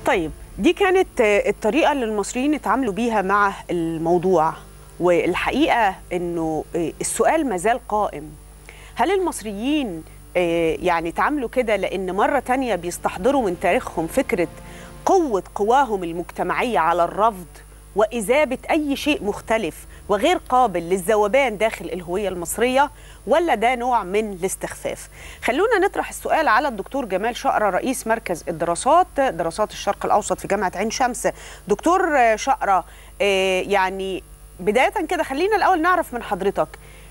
طيب دي كانت الطريقة اللي المصريين اتعاملوا بيها مع الموضوع والحقيقة انه السؤال مازال قائم هل المصريين يعني تعاملوا كده لان مرة تانية بيستحضروا من تاريخهم فكرة قوة قواهم المجتمعية على الرفض وإذابة أي شيء مختلف وغير قابل للذوبان داخل الهوية المصرية ولا ده نوع من الاستخفاف خلونا نطرح السؤال على الدكتور جمال شقرة رئيس مركز الدراسات دراسات الشرق الأوسط في جامعة عين شمس دكتور شقرة يعني بداية كده خلينا الأول نعرف من حضرتك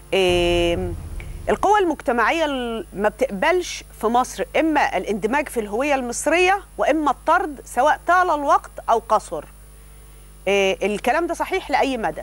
القوى المجتمعية ما بتقبلش في مصر إما الاندماج في الهوية المصرية وإما الطرد سواء طال الوقت أو قصر الكلام ده صحيح لأي مدى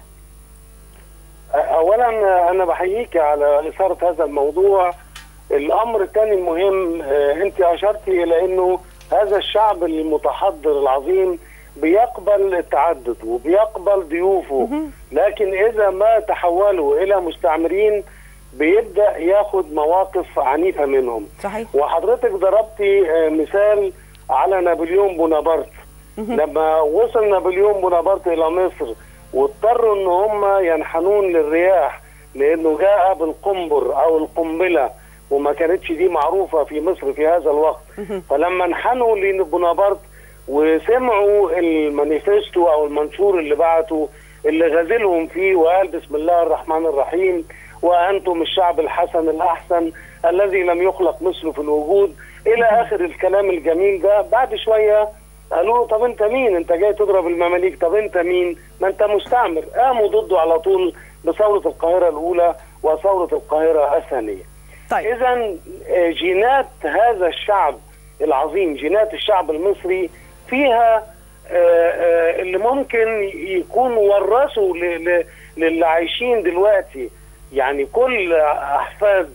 اولا انا بحييك على اثاره هذا الموضوع الامر الثاني المهم انت اشرتي الى انه هذا الشعب المتحضر العظيم بيقبل التعدد وبيقبل ضيوفه لكن اذا ما تحولوا الى مستعمرين بيبدا ياخد مواقف عنيفه منهم صحيح وحضرتك ضربتي مثال على نابليون بونابرت لما وصل نابليون بونابرت الى مصر واضطروا ان هم ينحنون للرياح لانه جاء بالقنبر او القنبله وما كانتش دي معروفه في مصر في هذا الوقت فلما انحنوا لبونابرت وسمعوا المانيفستو او المنشور اللي بعته اللي غازلهم فيه وقال بسم الله الرحمن الرحيم وانتم الشعب الحسن الاحسن الذي لم يخلق مثله في الوجود الى اخر الكلام الجميل ده بعد شويه قالوا له طب انت مين؟ انت جاي تضرب المماليك، طب انت مين؟ ما انت مستعمر، قاموا ضده على طول بثوره القاهره الاولى وثوره القاهره الثانيه. طيب اذا جينات هذا الشعب العظيم، جينات الشعب المصري فيها اللي ممكن يكون ورثوا للي عايشين دلوقتي، يعني كل احفاد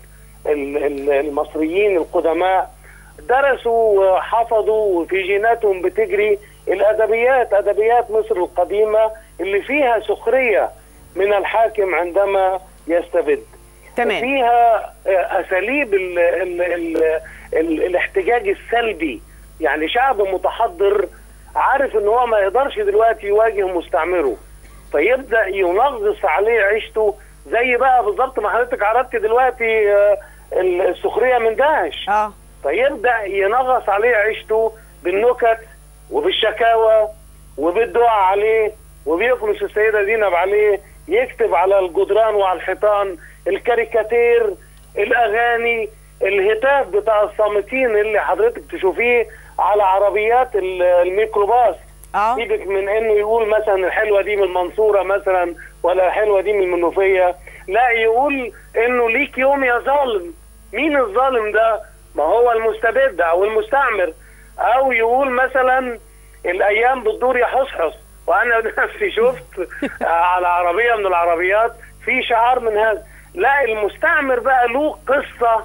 المصريين القدماء درسوا وحفظوا وفي جيناتهم بتجري الادبيات ادبيات مصر القديمه اللي فيها سخريه من الحاكم عندما يستبد تمام فيها اساليب ال ال ال ال الاحتجاج السلبي يعني شعب متحضر عارف ان هو ما يقدرش دلوقتي يواجه مستعمره فيبدا ينغص عليه عيشته زي بقى بالظبط ما حضرتك عرضت دلوقتي السخريه من داعش اه فيبدا ينغص عليه عيشته بالنكت وبالشكاوى وبالدعاء عليه وبيكنس السيده زينب عليه يكتب على الجدران وعلى الحيطان الكاريكاتير الاغاني الهتاف بتاع الصامتين اللي حضرتك تشوفيه على عربيات الميكروباص اه سيبك من انه يقول مثلا الحلوه دي من المنصوره مثلا ولا الحلوه دي من المنوفيه لا يقول انه ليك يوم يا ظالم مين الظالم ده ما هو المستبد او المستعمر او يقول مثلا الايام بتدور يا حصحص وانا نفسي شفت على عربيه من العربيات في شعار من هذا لا المستعمر بقى له قصه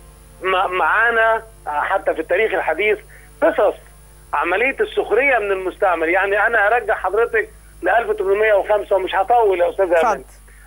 معانا حتى في التاريخ الحديث قصص عمليه السخريه من المستعمر يعني انا ارجع حضرتك ل 1805 ومش هطول يا استاذ امل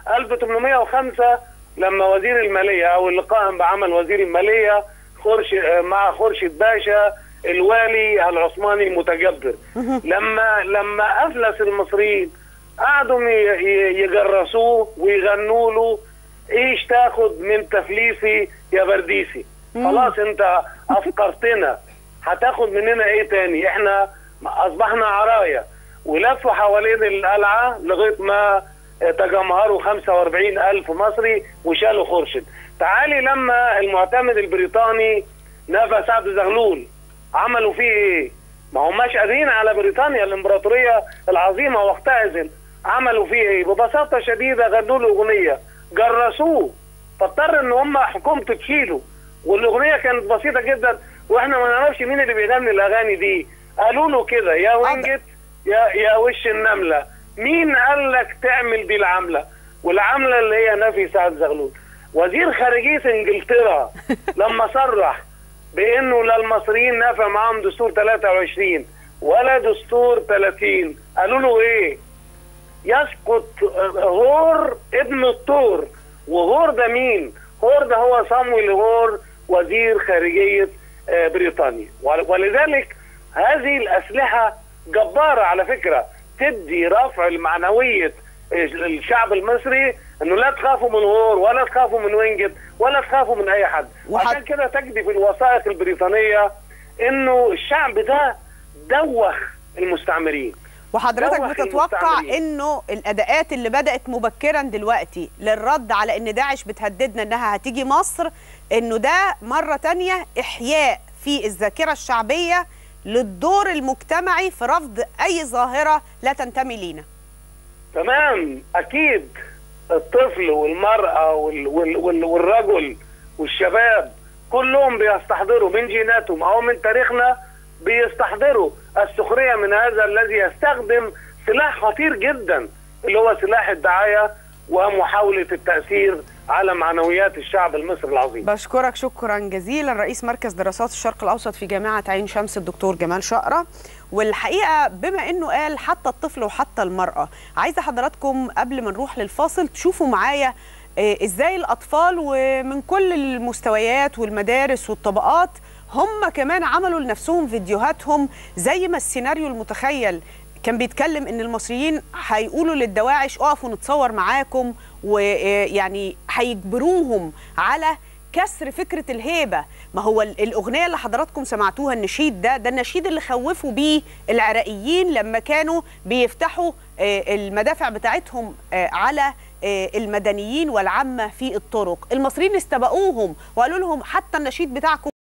1805 لما وزير الماليه او اللي قائم بعمل وزير الماليه خرشد مع خرشد باشا الوالي العثماني المتجبر لما لما افلس المصريين قعدوا يجرسوه ويغنوا له ايش تاخد من تفليسي يا برديسي خلاص انت افقرتنا هتاخد مننا ايه تاني احنا اصبحنا عرايا ولفوا حوالين القلعه لغايه ما تجمهروا 45 ألف مصري وشالوا خورشيد تعالي لما المعتمد البريطاني نفى سعد زغلول عملوا فيه ايه ما هماش قادرين على بريطانيا الامبراطوريه العظيمه وقتها إذن عملوا فيه ايه ببساطه شديده غنوا له اغنيه جرسوه فاضطر ان هم حكومته تشيله والاغنيه كانت بسيطه جدا واحنا ما نعرفش مين اللي بيغني الاغاني دي قالوا له كده يا وينجت يا يا وش النمله مين قال لك تعمل دي العمله والعمله اللي هي نفي سعد زغلول وزير خارجيه انجلترا لما صرح بانه لا المصريين نافع معاهم دستور 23 ولا دستور 30 قالوا له ايه؟ يسقط هور ابن الطور وهور ده مين؟ هور ده هو صامويل هور وزير خارجيه بريطانيا ولذلك هذه الاسلحه جباره على فكره تدي رفع المعنويه الشعب المصري انه لا تخافوا من غور ولا تخافوا من وينجت ولا تخافوا من اي حد وحد- وعشان كده تجدي في الوثائق البريطانيه انه الشعب ده دوخ المستعمرين وحضرتك دوخ بتتوقع المستعمرين. انه الاداءات اللي بدات مبكرا دلوقتي للرد على ان داعش بتهددنا انها هتيجي مصر انه ده مره تانية احياء في الذاكره الشعبيه للدور المجتمعي في رفض اي ظاهره لا تنتمي لينا تمام اكيد الطفل والمراه وال وال وال والرجل والشباب كلهم بيستحضروا من جيناتهم او من تاريخنا بيستحضروا السخريه من هذا الذي يستخدم سلاح خطير جدا اللي هو سلاح الدعايه ومحاوله التاثير على معنويات الشعب المصري العظيم بشكرك شكرا جزيلا رئيس مركز دراسات الشرق الاوسط في جامعه عين شمس الدكتور جمال شقره والحقيقه بما انه قال حتى الطفل وحتى المراه عايزه حضراتكم قبل ما نروح للفاصل تشوفوا معايا آه، ازاي الاطفال ومن كل المستويات والمدارس والطبقات هم كمان عملوا لنفسهم فيديوهاتهم زي ما السيناريو المتخيل كان بيتكلم ان المصريين هيقولوا للدواعش اقفوا نتصور معاكم ويعني هيجبروهم على كسر فكره الهيبه ما هو ال- الاغنيه اللي حضراتكم سمعتوها النشيد ده ده النشيد اللي خوفوا بيه العراقيين لما كانوا بيفتحوا آه، المدافع بتاعتهم آه، على آه، المدنيين والعامه في الطرق المصريين استبقوهم وقالوا لهم حتى النشيد بتاعكم